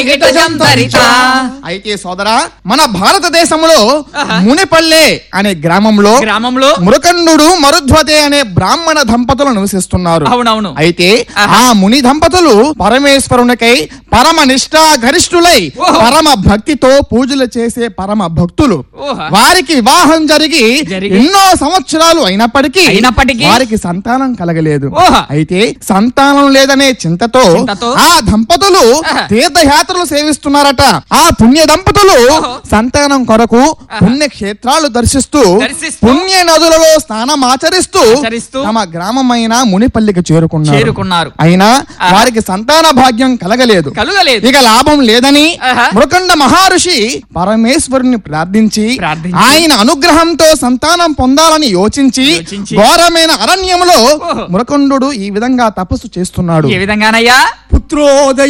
గిటజం తరిత అయితే సోదరా మన భారతదేశంలో ఆహా. మునిపల్లె అనే గ్రామంలో గ్రామంలో మురకండు మరుధ్వతే అనే బ్రాహ్మణ దంపతులు నివసిస్తున్నారు అవునవును అయితే ఆహా. ఆ ముని దంపతులు పరమేశ్వరునికై పరమ నిష్ఠా గరిష్ఠులై ఓహో. పరమ భక్తితో పూజలు చేసే పరమ భక్తులు ఓహో. వారికి వివాహం జరిగి జరిగి. ఎన్నో సంవత్సరాలు అయినప్పటికీ అయినప్పటికీ వారికి సంతానం కలగలేదు ఓహో. అయితే సంతానం లేదనే చింతతో చింతతో ఆ దంపతులు ఆహా. తీర్థయాత్రలు సేవిస్తున్నారట ఆ పుణ్య దంపతులు ఓహో. సంతానం కొరకు పుణ్య క్షేత్రాలు దర్శిస్తూ దర్శిస్తూ పుణ్య నదులలో స్నానం ఆచరిస్తూ ఆచరిస్తూ తమ గ్రామమైన మునిపల్లికి చేరుకున్నారు చేరుకున్నారు అయినా ఆహా. వారికి సంతాన భాగ్యం కలగలేదు కలుగలేదు ఇక లాభం లేదని ఆహా. మృకండ మహర్షి పరమేశ్వరుని ప్రార్థించి ప్రార్థించి ఆయన అనుగ్రహంతో సంతానం పొందాలని యోచించి యోచించి ఘోరమైన అరణ్యంలో ఓహో. మృకండు ఈ విధంగా తపస్సు చేస్తున్నాడు ఏ విధంగానయ్యా పుత్రోదయ